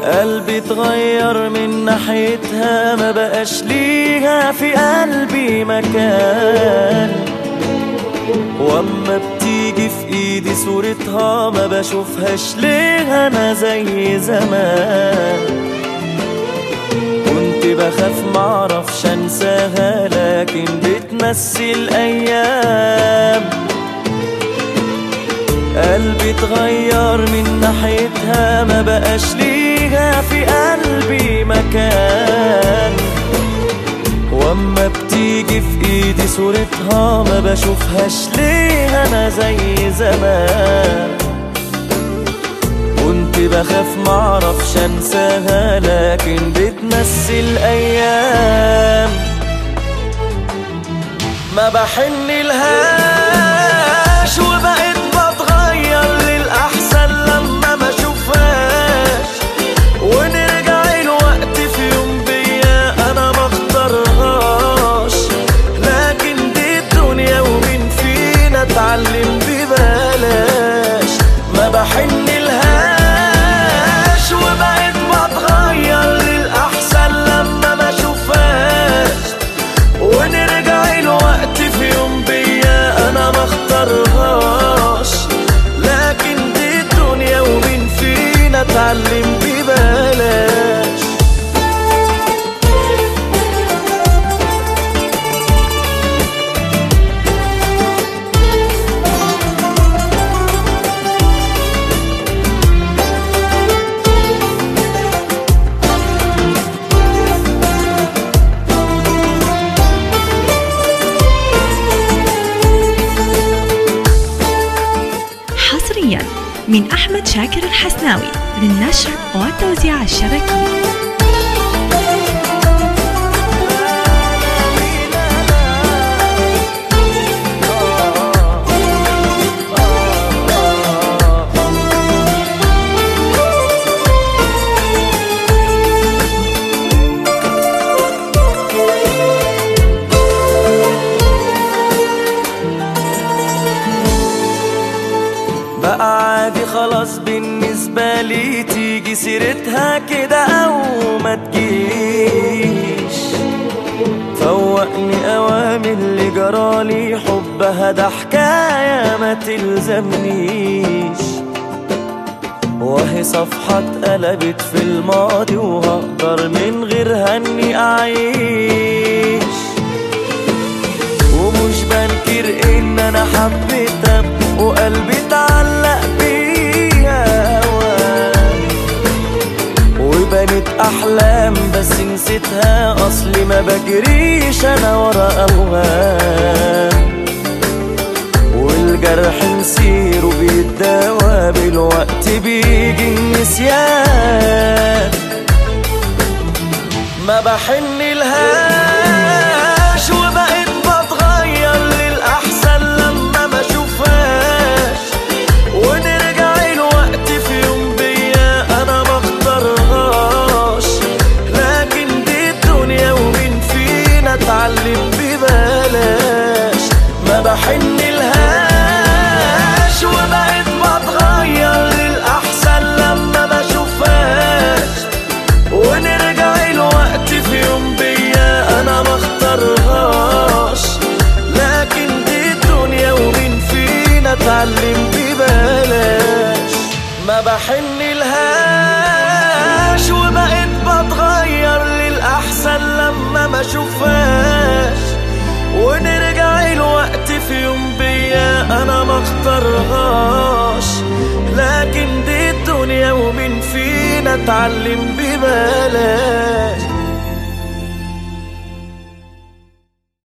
قلبي اتغير من ناحيتها ما بقاش ليها في قلبي مكان واما بتيجي في ايدي صورتها ما بشوفهاش ليه انا زي زمان كنت بخاف معرفش انساها لكن بتمثل ايام قلبي اتغير من ناحيتها ما بقاش ليها في قلبي مكان واما بتيجي في ايدي صورتها ما بشوفهاش ليه انا زي زمان كنت بخاف معرفش انساها لكن بتمثل ايام ما بحن لهاش وبقيت بتغير للأحسن لما ما اشوفهاش ونرجع الوقت في يوم بيا انا ما اختارهاش لكن دي الدنيا ومين فينا اتعلم ببلاش ما بحن لهاش وبقيت بتغير للأحسن لما ما اشوفهاش ونرجع الوقت في يوم بيا انا ما اختارهاش لكن دي الدنيا ومين فينا اتعلم ببلاش حصريا من أحمد شاكر الحسناوي للنشر والتوزيع الشبكي بقى عادي خلاص بالنسبة لي تيجي سيرتها كده أو ما تجيش فوقني أوامر اللي جرالي حبها ده حكاية ما تلزمنيش وهي صفحة اتقلبت في الماضي وهقدر من غيرها اني اعيش ومش بنكر ان انا حبيتها وقلبي اتعلق بيها هواه وبنت احلام بس نسيتها اصلي ما بجريش انا ورا اوهام والجرح نسيره بيتداوى بالوقت بيجي النسيان ما بحن لهاش وبقيت بتغير للأحسن لما ما اشوفهاش ونرجع الوقت في يوم بيا انا ما اختارهاش لكن دي الدنيا ومين فينا اتعلم ببلاش ما بحن لهاش وبقيت بتغير للأحسن لما ما اشوفهاش ونرجع الوقت في يوم بيا انا ما اختارهاش لكن دي الدنيا ومين فينا اتعلم ببلاش ما بحن لهاش وبقيت بتغير للأحسن لما ما اشوفهاش ونرجع الوقت في يوم بيا انا ما اختارهاش لكن دي الدنيا ومين فينا اتعلم ببلاش